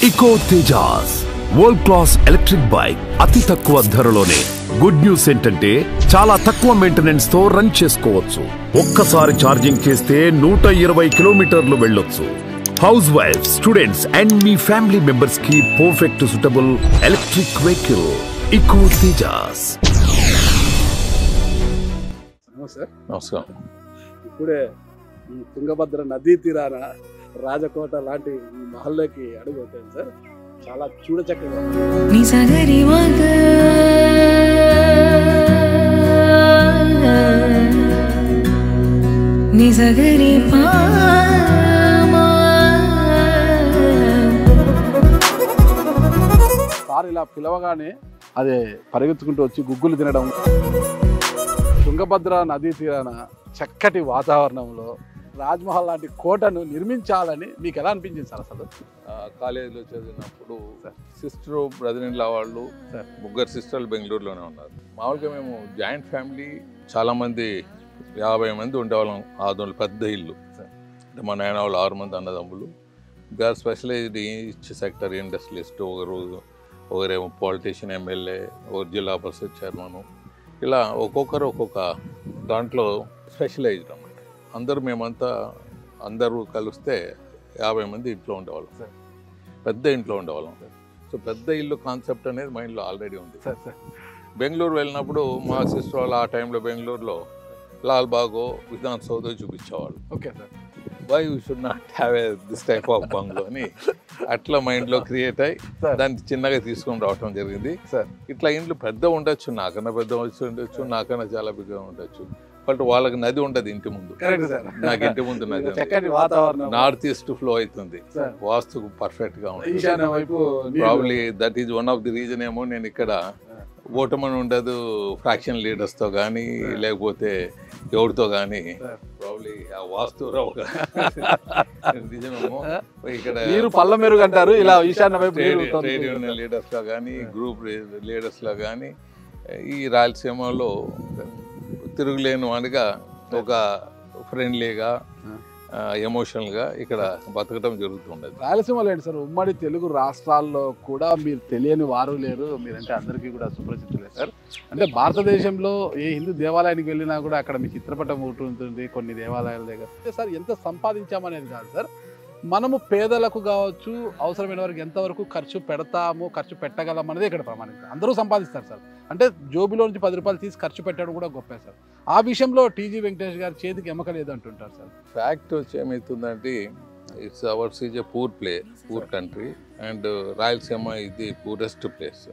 ఇకో Tejas world class electric bike అతి తక్కువ ధరలోనే good news ఏంటంటే చాలా తక్కువ మెయింటెనెన్స్ తో రన్ చేసుకోవచ్చు ఒక్కసారి ఛార్జింగ్ చేస్తే నూట ఇరవై కిలోమీటర్లు వెళ్ళొచ్చు హౌస్ వైఫ్ స్టూడెంట్స్ అండ్ మీ ఫ్యామిలీ మెంబర్స్ కి perfect suitable electric vehicle Eco Tejas sir నమస్కారం ఇప్పుడే ఈ తుంగభద్ర నదీ తీరాన రాజకోట లాంటి ఈ మహల్లోకి అడుగు పెట్టాను సార్ చాలా చూడచక్కగా ఉంది. నిజగరి మగ నిజగరి పామా సార్ ఇలా పిలవగానే అదే పరిగెత్తుకుంటూ వచ్చి గుగ్గులు తినడం తుంగభద్ర నదీ తీరాన చక్కటి వాతావరణంలో రాజ్మహల్ లాంటి కోటను నిర్మించాలని మీకు ఎలా అనిపించింది సార్ అసలు ఆ, కాలేజీలో చదివినప్పుడు సిస్టర్ బ్రదర్ ఇన్ లా వాళ్ళు సార్. ముగ్గురు సిస్టర్లు బెంగళూరులోనే ఉన్నారు మామూలుగా మేము జాయింట్ ఫ్యామిలీ చాలా మంది యాభై మంది ఉండేవాళ్ళం ఆదోళ్ళు పెద్ద ఇల్లు సార్. అంటే మా నాయన వాళ్ళు ఆరు మంది అన్నదమ్ములు they are specialised each sector industrialist ఒకరు ఒకరేమో పాలిటీషియన్ ఎమ్మెల్యే ఒకరు జిల్లా పరిషత్ చైర్మన్ ఇలా ఒక్కొక్కరు ఒక్కొక్క దాంట్లో స్పెషలైజ్డ్ అన్నమాట అందరూ మేమంతా అందరూ కలిస్తే యాభై మంది ఇంట్లో ఉండేవాళ్ళం సార్. పెద్ద ఇంట్లో ఉండేవాళ్ళం సో పెద్ద ఇల్లు కాన్సెప్ట్ అనేది మైండ్లో ఆల్రెడీ ఉంది సార్ సార్ బెంగళూరు వెళ్ళినప్పుడు మా సిస్టర్ వాళ్ళు ఆ టైంలో బెంగళూరులో లాల్ బాగో విధాన్ సౌదో చూపించేవాళ్ళు okay sir why you should not have a this type of bungalow అని అట్లా మైండ్లో క్రియేట్ అయ్యి సార్. దాన్ని చిన్నగా తీసుకొని రావటం జరిగింది సార్ ఇట్లా ఇండ్లు పెద్ద ఉండొచ్చు నాకన్నా పెద్ద వచ్చి ఉండొచ్చు నాకన్నా చాలా పెద్దగా ఉండొచ్చు బట్ వాళ్ళకి నది ఉండదు ఇంటి ముందు కరెక్ట్ సార్ నాకు ఇంటి ముందు నది ఉంది. చక్కటి వాతావరణం నార్త్ ఈస్ట్ ఫ్లో అవుతుంది సార్ వాస్తుకు పర్ఫెక్ట్ గా ఉంటుంది ఈశాన్య వైపు నీళ్లు. Probably that is one of the reason ఏమో నేను ఇక్కడ ఓటమని ఉండదు ఫ్రాక్షన్ లీడర్స్ తో కానీ లేకపోతే ఎవరితో కానీ సార్. ప్రాబ్లీ ఆ వాస్తు రావు నిజమేమో ఇక్కడ మీరు పళ్ళ మెరుగు అంటారు ఇలా ఈశాన్య వైపు ట్రేడ్ నీళ్లు ఉంటుంది. ట్రేడ్ యూనియన్ లీడర్స్ లో కానీ గ్రూప్ లీడర్స్ లో కానీ ఈ రాయలసీమలో తిరుగులేని వాడిగా ఒక ఫ్రెండ్లీగా ఎమోషనల్ గా ఇక్కడ బతకడం జరుగుతుండదు రాయలసీమలో ఏంటి సార్ ఉమ్మడి తెలుగు రాష్ట్రాల్లో కూడా మీరు తెలియని వారు లేరు మీరంటే అందరికీ కూడా సుపరిచితులే సార్ అంటే భారతదేశంలో ఏ హిందూ దేవాలయానికి వెళ్ళినా కూడా అక్కడ మీ చిత్రపటం ఒకటి ఉంటుంది కొన్ని దేవాలయాల దగ్గర అంటే సార్ ఎంత సంపాదించామనేది కాదు సార్ మనము పేదలకు కావచ్చు అవసరమైన వారికి ఎంతవరకు ఖర్చు పెడతాము ఖర్చు పెట్టగలం అనేది ఇక్కడ ప్రమాణిస్తారు అందరూ సంపాదిస్తారు సార్ అంటే జోబులో నుంచి పది రూపాయలు తీసి ఖర్చు పెట్టడం కూడా గొప్పే సార్ ఆ విషయంలో టీజీ వెంకటేష్ గారి చేతికి ఎమ్మక లేదు అంటుంటారు సార్ ఫ్యాక్ట్ వచ్చి ఏమవుతుందంటే it's ours is a poor play poor country and Rayalaseema ఇది పూరెస్ట్ ప్లేస్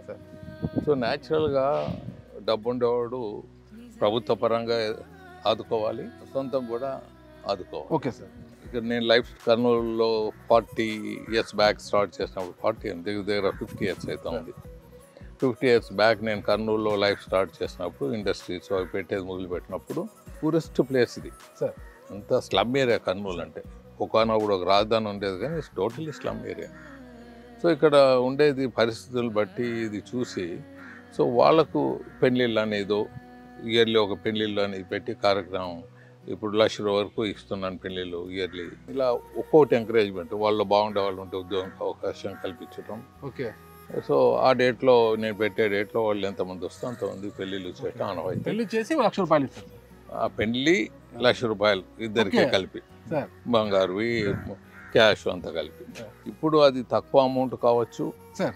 సో న్యాచురల్గా డబ్బు ఉండేవాడు ప్రభుత్వ పరంగా ఆదుకోవాలి సొంతం కూడా ఆదుకోవాలి ఓకే సార్ ఇక్కడ నేను లైఫ్ కర్నూలులో ఫార్టీ ఇయర్స్ బ్యాక్ స్టార్ట్ చేసినప్పుడు ఫార్టీ దగ్గర దగ్గర ఫిఫ్టీ ఇయర్స్ అయితే ఉంది ఫిఫ్టీ ఇయర్స్ బ్యాక్ నేను కర్నూలులో లైఫ్ స్టార్ట్ చేసినప్పుడు ఇండస్ట్రీస్ అవి పెట్టేది మొదలు పెట్టినప్పుడు పూరెస్ట్ ప్లేస్ ఇది సార్ అంతా స్లమ్ ఏరియా కర్నూలు అంటే ఒకనప్పుడు ఒక రాజధాని ఉండేది కానీ it's totally slum area so ఇక్కడ ఉండేది పరిస్థితులు బట్టి ఇది చూసి సో వాళ్ళకు పెళ్ళిళ్ళు అనేదో ఇయర్లీ ఒక పెళ్ళిళ్ళు అనేది పెట్టి కార్యక్రమం ఇప్పుడు లక్ష వరకు ఇస్తున్నాను పెళ్ళిళ్ళు ఇయర్లీ ఇలా ఒక్కొక్కటి ఎంకరేజ్మెంట్ వాళ్ళు బాగుండే వాళ్ళు ఉంటే ఉద్యోగం అవకాశం కల్పించడం ఓకే సో ఆ డేట్లో నేను పెట్టే డేట్లో వాళ్ళు ఎంతమంది వస్తే అంతమంది పెళ్ళిళ్ళు చేయటం ఆనవాయితీ పెళ్లి చేసి ఒక లక్ష రూపాయలు ఇస్తారు ఆ పెళ్లి లక్ష రూపాయలు ఇద్దరికి Okay. కలిపి సార్ బంగారువి క్యాష్ అంతా కలిపి ఇప్పుడు అది తక్కువ అమౌంట్ కావచ్చు సార్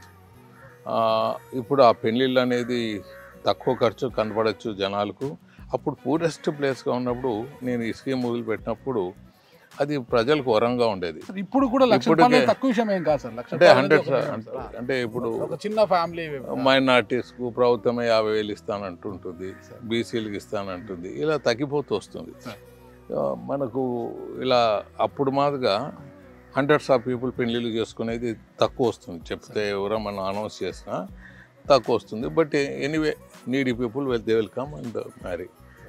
ఆ, ఇప్పుడు ఆ పెళ్ళిళ్ళు అనేది తక్కువ ఖర్చు కనపడచ్చు జనాలకు అప్పుడు పూరెస్ట్ ప్లేస్గా ఉన్నప్పుడు నేను ఈ స్కీమ్ మొదలు పెట్టినప్పుడు అది ప్రజలకు వరంగా ఉండేది సార్, ఇప్పుడు కూడా లక్ష ఇప్పటికే- రూపాయలు తక్కువ విషయం ఏం కాదు సార్ లక్ష అంటే రూపాయలు హండ్రెడ్ అనేది ఒక విషయం సార్. అంటే ఇప్పుడు ఒక చిన్న ఫ్యామిలీ మైనార్టీస్కు ప్రభుత్వమే యాభై వేలు ఇస్తానంటుంటుంది బీసీలకు ఇస్తానంటుంది ఇలా తగ్గిపోతూ వస్తుంది సార్. ఆ, మనకు ఇలా అప్పుడు మాదిగా హండ్రెడ్స్ ఆఫ్ పీపుల్ పెళ్ళిళ్ళు చేసుకునేది తక్కువ వస్తుంది చెప్తే ఎవరో మనం అనౌన్స్ చేసినా తక్కువ వస్తుంది but anyway needy people well they welcome and marry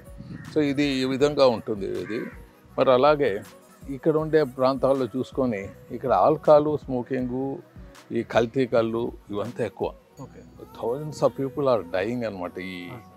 so ఇది ఈ విధంగా ఉంటుంది ఇది మరి అలాగే ఇక్కడ ఉండే ప్రాంతాల్లో చూసుకొని ఇక్కడ ఆల్కహాలు స్మోకింగు ఈ కల్తీ కళ్ళు ఇవంతా ఎక్కువ okay thousands of people are dying అనమాట ఈ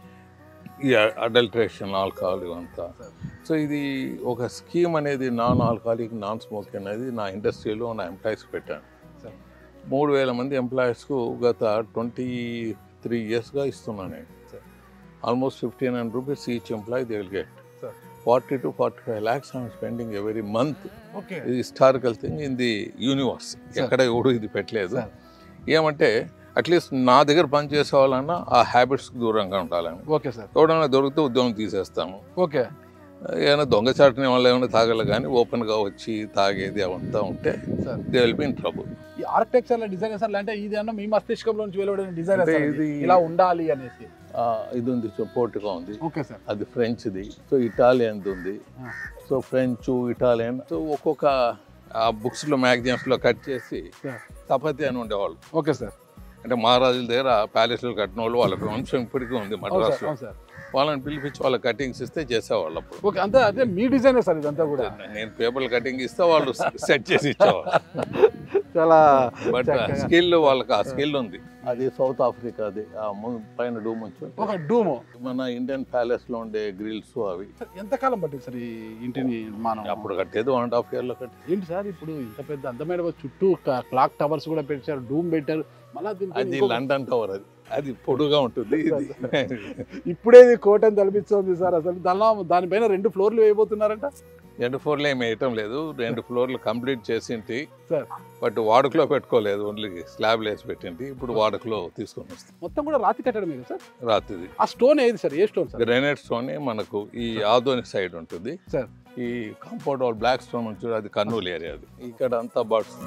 ఈ అడల్ట్రేషన్ ఆల్కహాల్ ఇవంతా సో ఇది ఒక స్కీమ్ అనేది నాన్ ఆల్కహాలిక్ నాన్ స్మోకింగ్ అనేది నా ఇండస్ట్రీలో నా ఎంప్లాయీస్ పెట్టాను సార్. మూడు వేల మంది ఎంప్లాయీస్కు గత ట్వంటీ త్రీ ఇయర్స్గా ఇస్తున్నాను నేను Sir. Almost fifteen hundred rupees each employee they will get Sir. Forty to forty five lakhs I'm spending every month okay ఇది historical thing in the universe ఎక్కడ ఎవడు ఇది పెట్టలేదు Sir. ఏమంటే అట్లీస్ట్ నా దగ్గర పని చేసే వాళ్ళన్నా ఆ హ్యాబిట్స్కి దూరంగా ఉండాలని ఓకే సార్ ఎవడన్నా దొరికితే ఉద్యోగం తీసేస్తాము ఓకే ఏమైనా దొంగచాటుని వాళ్ళు ఏమైనా తాగలే కానీ ఓపెన్గా వచ్చి తాగేది అవంతా ఉంటే sir they will be in trouble ఈ ఆర్కిటెక్చర్ డిజైనర్స్ అంటే ఇది అన్న మీ మస్తిష్కంలో నుంచి వెలువడిన డిజైన్ అంటే ఇది- ఇలా ఉండాలి అనేసి ఇది ఉంది పోర్టుగా ఉంది ఓకే సార్ అది ఫ్రెంచ్ది సో ఇటాలియన్ది ఉంది ఆ. సో ఫ్రెంచ్ ఇటాలియన్ సో ఒక్కొక్క ఆ బుక్స్లో మ్యాగజైన్స్లో కట్ చేసి సార్ తపతి అని ఉండేవాళ్ళు ఓకే సార్ అంటే మహారాజుల దగ్గర ప్యాలెస్లు కట్టిన వాళ్ళు వాళ్ళకి వంశం ఇప్పటికీ ఉంది అవును సార్ మద్రాసులో అవును సార్ వాళ్ళని పిలిపించి వాళ్ళ కటింగ్స్ ఇస్తే చేసేవాళ్ళు అప్పుడు ఓకే అంతే అదే మీ డిజైనే సార్ ఇదంతా కూడా నేను పేపర్ కటింగ్ ఇస్తే వాళ్ళు సెట్ చేసి ఇచ్చేవాళ్ళు చాలా బట్ చక్కగా. స్కిల్ వాళ్ళకి ఆ స్కిల్ ఉంది అది సౌత్ ఆఫ్రికాది ఆ ము- పైన డూమ్ వచ్చి ఒక డూము మన ఇండియన్ ప్యాలెస్ లో ఉండే గ్రిల్స్ అవి సార్ ఎంతకాలం పట్టింది సార్ ఈ ఇంటిని మనం అప్పుడు కట్టేది వన్ అండ్ హాఫ్ ఇయర్ లో కట్టి ఏంటి సార్ ఇప్పుడు ఇంత పెద్ద అందమైన చుట్టూ క్లాక్ టవర్స్ కూడా పెట్టారు డూమ్ పెట్టారు మళ్ళీ అది లండన్ టవర్ అది అది పొడుగా ఉంటుంది ఇది ఇప్పుడే ఇది కోట అని తలపిస్తుంది సార్ అసలు దానిలో దానిపైన రెండు ఫ్లోర్లు వేయబోతున్నారంట రెండు ఫ్లోర్లు ఏమి వేయటం లేదు రెండు ఫ్లోర్లు కంప్లీట్ చేసింటి సార్ బట్ వాడుకలో పెట్టుకోలేదు ఓన్లీ స్లాబ్ వేసి పెట్టింటి ఇప్పుడు వాడుకలో తీసుకొని వస్తాం మొత్తం కూడా రాతి కట్టడం మీద సార్ రాత్రిది ఆ స్టోన్ ఏది సార్ ఏ స్టోన్ సార్ గ్రానైట్ స్టోన్ మనకు ఈ ఆదోని సైడ్ ఉంటుంది సార్ ఈ కాంపౌండ్ వాల్ బ్లాక్ స్టోన్ ఉంటుంది అది కర్నూలు ఏరియా అది ఇక్కడ అంతా బర్డ్స్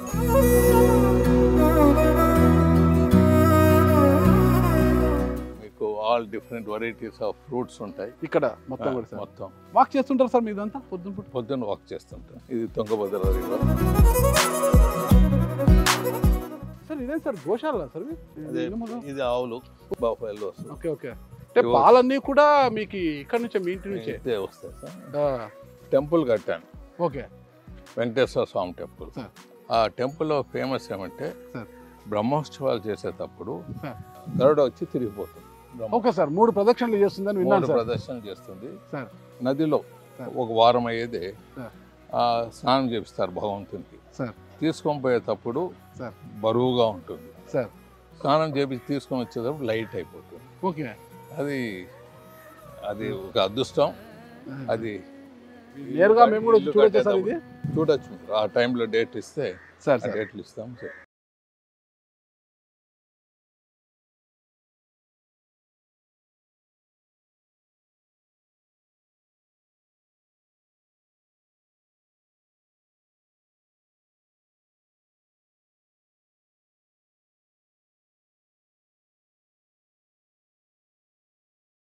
మీకు all different varieties of fruits ఉంటాయి ఇక్కడ మొత్తం కూడా సార్ మొత్తం వాక్ చేస్తుంటారు సార్ మీదంతా పొద్దున పూట పొద్దున్న వాక్ చేస్తుంటాం ఇది తుంగభద్ర రివర్ సార్ ఇదే సార్ గోశాల సార్ ఇది? అదే ఇది ఏమో- ఇది ఆవులు బాఫైల్ వస్తుంది ఓకే ఓకే అంటే ఇవి- పాలన్నీ కూడా మీకు ఇక్కడ నుంచే మీ ఇంటి నుంచే ఇదే వస్తాయి సార్ ఆ, టెంపుల్ కట్టాను okay Venkateswara Swamy temple sir. ఆ టెంపుల్లో ఫేమస్ ఏమంటే సార్. బ్రహ్మోత్సవాలు చేసేటప్పుడు సార్. గరుడ వచ్చి తిరిగిపోతుంది బ్రహ్మ- ఓకే సార్ మూడు ప్రదక్షిణలు చేస్తుందని విన్నాను మూడు సార్ ప్రదర్శనలు చేస్తుంది సార్. నదిలో సార్. ఒక వారం అయ్యేదే సార్. ఆ స్నానం చేపిస్తారు భగవంతునికి సార్. తీసుకొని పోయేటప్పుడు సార్. బరువుగా ఉంటుంది సార్ స్నానం చేపించి తీసుకొని వచ్చేటప్పుడు లైట్ అయిపోతుంది ఓకే అది అది ఒక అదృష్టం అది నేరుగా మేము కూడా ఇల్లు చూడొచ్చా సార్ ఇది కట్టేటప్పుడు చూడొచ్చు మీరు. ఆ టైంలో డేట్ ఇస్తే సార్ ఆ సార్ డేట్లు ఇస్తాం